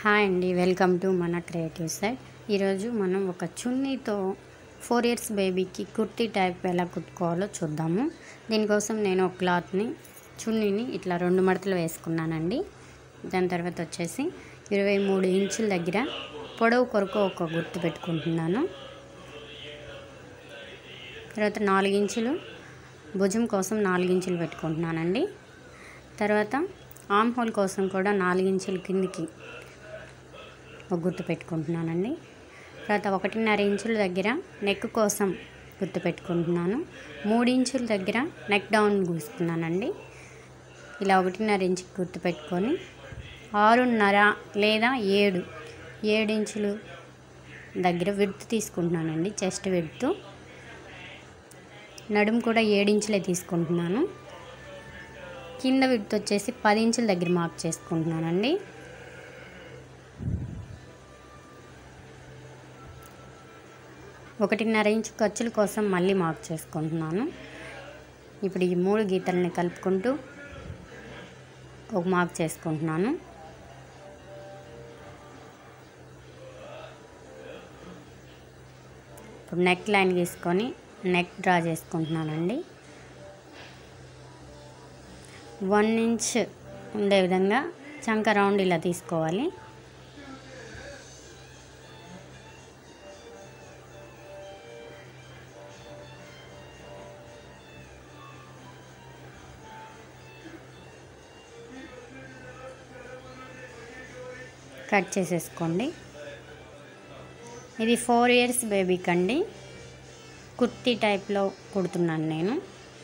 hi అండి welcome to మన creative side ఈరోజు మనం ఒక చున్నీతో ఫోర్ ఇయర్స్ బేబీకి కుర్తీ టైప్ ఎలా కుట్టుకోవాలో చూద్దాము దీనికోసం నేను ఒక క్లాత్ని చున్నీని ఇట్లా రెండు మడతలు వేసుకున్నానండి దాని తర్వాత వచ్చేసి ఇరవై మూడు ఇంచుల దగ్గర పొడవు కొరకు ఒక గుర్తు పెట్టుకుంటున్నాను తర్వాత నాలుగు ఇంచులు భుజం కోసం నాలుగు ఇంచులు పెట్టుకుంటున్నానండి తర్వాత ఆమ్ హోల్ కోసం కూడా నాలుగు ఇంచుల కిందికి ఒక గుర్తు పెట్టుకుంటున్నానండి తర్వాత ఒకటిన్నర ఇంచుల దగ్గర నెక్ కోసం గుర్తు పెట్టుకుంటున్నాను మూడు ఇంచుల దగ్గర నెక్ డౌన్ గీసుకున్నానండి ఇలా ఒకటిన్నర ఇంచు గుర్తు పెట్టుకొని ఆరున్నర లేదా ఏడు ఏడు ఇంచులు దగ్గర విడ్త్ తీసుకుంటున్నానండి చెస్ట్ విడ్త్ నడుము కూడా ఏడించులే తీసుకుంటున్నాను కింద విడ్త్ వచ్చేసి పది ఇంచుల దగ్గర మార్క్ చేసుకుంటున్నానండి ఒకటిన్నర ఇంచు ఖర్చుల కోసం మళ్ళీ మార్క్ చేసుకుంటున్నాను ఇప్పుడు ఈ మూడు గీతల్ని కలుపుకుంటూ ఒక మార్క్ చేసుకుంటున్నాను ఇప్పుడు నెక్ లైన్ గీసుకొని నెక్ డ్రా చేసుకుంటున్నానండి వన్ ఇంచ్ ఉండే విధంగా చంక రౌండ్ ఇలా తీసుకోవాలి కట్ చేసేసుకోండి ఇది ఫోర్ ఇయర్స్ బేబీకి అండి కుర్తీ టైప్లో కుడుతున్నాను నేను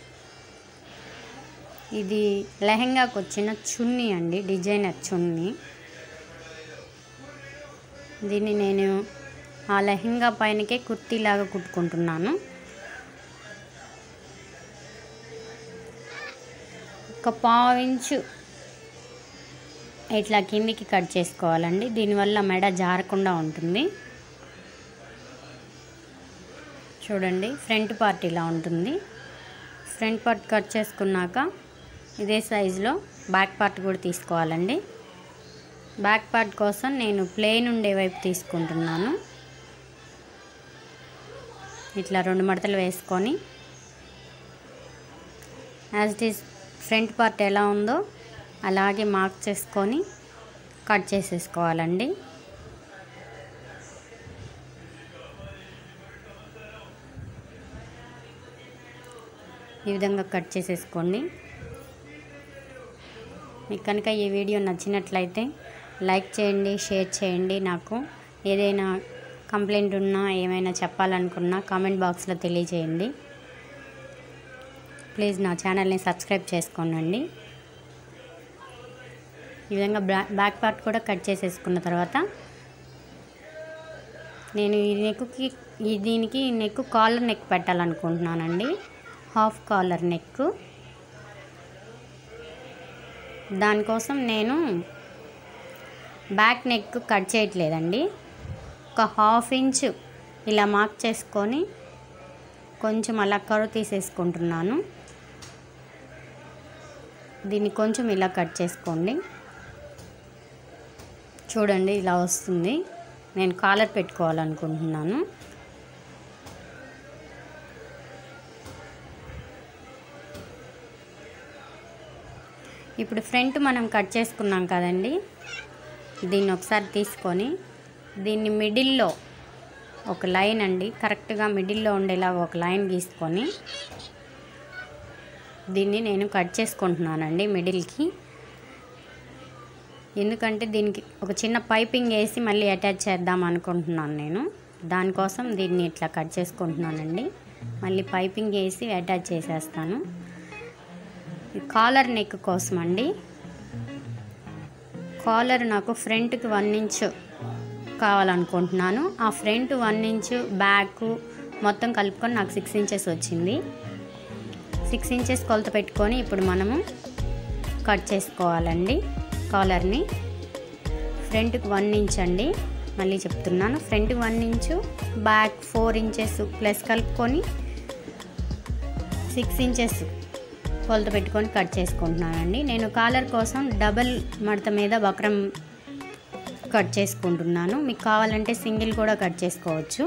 ఇది లెహంగాకు వచ్చిన చున్నీ అండి డిజైనర్ చున్నీ దీన్ని నేను ఆ లెహంగా పైనకే కుర్తీలాగా కుట్టుకుంటున్నాను ఒక పావు ఇంచు ఇట్లా కిందికి కట్ చేసుకోవాలండి దీనివల్ల మెడ జారకుండా ఉంటుంది చూడండి ఫ్రంట్ పార్ట్ ఇలా ఉంటుంది ఫ్రంట్ పార్ట్ కట్ చేసుకున్నాక ఇదే సైజులో బ్యాక్ పార్ట్ కూడా తీసుకోవాలండి బ్యాక్ పార్ట్ కోసం నేను ప్లెయిన్ ఉండే వైపు తీసుకుంటున్నాను ఇట్లా రెండు మడతలు వేసుకొని as it is front part ఎలా ఉందో అలాగే మార్క్ చేసుకొని కట్ చేసేసుకోవాలండి ఈ విధంగా కట్ చేసేసుకోండి మీకు కనుక ఈ వీడియో నచ్చినట్లయితే లైక్ చేయండి షేర్ చేయండి నాకు ఏదైనా కంప్లైంట్ ఉన్నా ఏమైనా చెప్పాలనుకున్నా కామెంట్ బాక్స్లో తెలియజేయండి ప్లీజ్ నా ఛానల్ని సబ్స్క్రైబ్ చేసుకోనండి ఈ విధంగా బ్యాక్ పార్ట్ కూడా కట్ చేసేసుకున్న తర్వాత నేను ఈ నెక్కి ఈ దీనికి నెక్ కాలర్ నెక్ పెట్టాలనుకుంటున్నానండి హాఫ్ కాలర్ నెక్ దానికోసం నేను బ్యాక్ నెక్ కట్ చేయట్లేదండి ఒక హాఫ్ ఇంచ్ ఇలా మార్క్ చేసుకొని కొంచెం అలా కరువు తీసేసుకుంటున్నాను దీన్ని కొంచెం ఇలా కట్ చేసుకోండి చూడండి ఇలా వస్తుంది నేను కాలర్ పెట్టుకోవాలనుకుంటున్నాను ఇప్పుడు ఫ్రంట్ మనం కట్ చేసుకున్నాం కదండి దీన్ని ఒకసారి తీసుకొని దీన్ని మిడిల్లో ఒక లైన్ అండి కరెక్ట్గా మిడిల్లో ఉండేలాగా ఒక లైన్ గీసుకొని దీన్ని నేను కట్ చేసుకుంటున్నానండి మిడిల్కి ఎందుకంటే దీనికి ఒక చిన్న పైపింగ్ వేసి మళ్ళీ అటాచ్ చేద్దాం అనుకుంటున్నాను నేను దానికోసం దీన్ని ఇట్లా కట్ చేసుకుంటున్నానండి మళ్ళీ పైపింగ్ వేసి అటాచ్ చేసేస్తాను కాలర్ నెక్ కోసం అండి కాలర్ నాకు ఫ్రంట్కి వన్ ఇంచ్ కావాలనుకుంటున్నాను ఆ ఫ్రంట్ వన్ ఇంచ్ బ్యాక్ మొత్తం కలుపుకొని నాకు సిక్స్ ఇంచెస్ వచ్చింది సిక్స్ ఇంచెస్ కొలత పెట్టుకొని ఇప్పుడు మనము కట్ చేసుకోవాలండి కాలర్ని ఫ్రంట్కి వన్ ఇంచ్ అండి మళ్ళీ చెప్తున్నాను front one inch back four inches plus కలుపుకొని సిక్స్ ఇంచెస్ కొలత పెట్టుకొని కట్ చేసుకుంటున్నానండి నేను కాలర్ కోసం డబల్ మడత మీద వక్రం కట్ చేసుకుంటున్నాను మీకు కావాలంటే సింగిల్ కూడా కట్ చేసుకోవచ్చు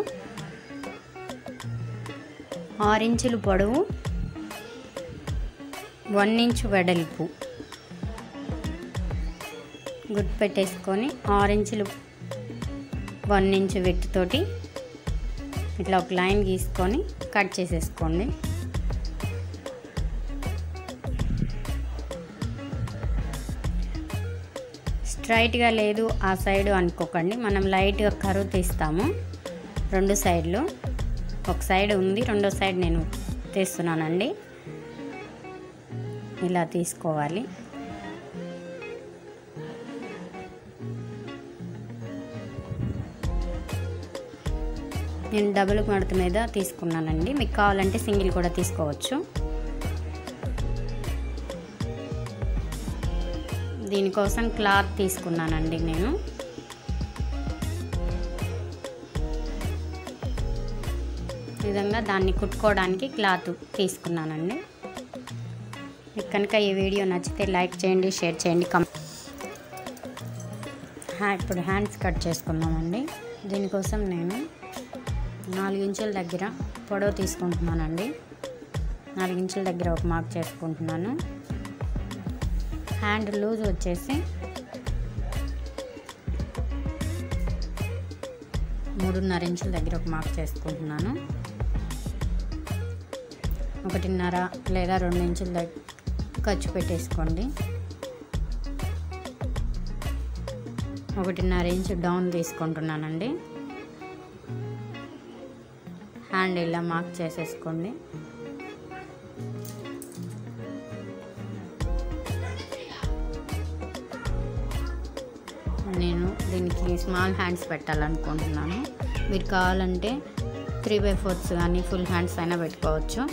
ఆరు ఇంచులు పొడవు వన్ ఇంచు వెడల్పు గుర్తు పెట్టేసుకొని ఆరు ఇంచులు వన్ ఇంచు వెట్టుతోటి ఇట్లా ఒక లైన్ గీసుకొని కట్ చేసేసుకోండి స్ట్రైట్గా లేదు ఆ సైడ్ అనుకోకండి మనం లైట్గా కరువు తీస్తాము రెండు సైడ్లు ఒక సైడ్ ఉంది రెండో సైడ్ నేను తీస్తున్నానండి ఇలా తీసుకోవాలి నేను డబుల్ మడత మీద తీసుకున్నానండి మీకు కావాలంటే సింగిల్ కూడా తీసుకోవచ్చు దీనికోసం క్లాత్ తీసుకున్నానండి నేను ఈ విధంగా దాన్ని కుట్టుకోవడానికి క్లాత్ తీసుకున్నానండి మీకు కనుక ఈ వీడియో నచ్చితే లైక్ చేయండి షేర్ చేయండి కం ఇప్పుడు హ్యాండ్స్ కట్ చేసుకున్నామండి దీనికోసం నేను నాలుగు ఇంచుల దగ్గర పొడవు తీసుకుంటున్నానండి నాలుగు ఇంచుల దగ్గర ఒక మార్క్ చేసుకుంటున్నాను హ్యాండ్ లూజ్ వచ్చేసి మూడున్నర ఇంచుల దగ్గర ఒక మార్క్ చేసుకుంటున్నాను ఒకటిన్నర లేదా రెండు ఇంచుల దగ్గర ఖర్చు పెట్టేసుకోండి ఒకటిన్నర ఇంచు డౌన్ తీసుకుంటున్నానండి హ్యాండ్ ఇలా మార్క్ చేసేసుకోండి నేను దీనికి స్మాల్ హ్యాండ్స్ పెట్టాలనుకుంటున్నాను మీరు కావాలంటే త్రీ బై ఫోర్త్స్ కానీ ఫుల్ హ్యాండ్స్ అయినా పెట్టుకోవచ్చు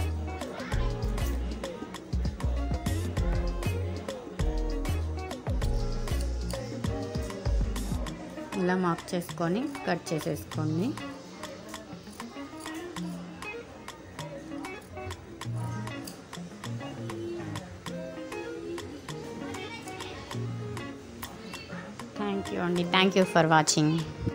ఇలా మార్క్ చేసుకొని కట్ చేసేసుకోండి థ్యాంక్ యూ అండి థ్యాంక్ యూ ఫర్ వాచింగ్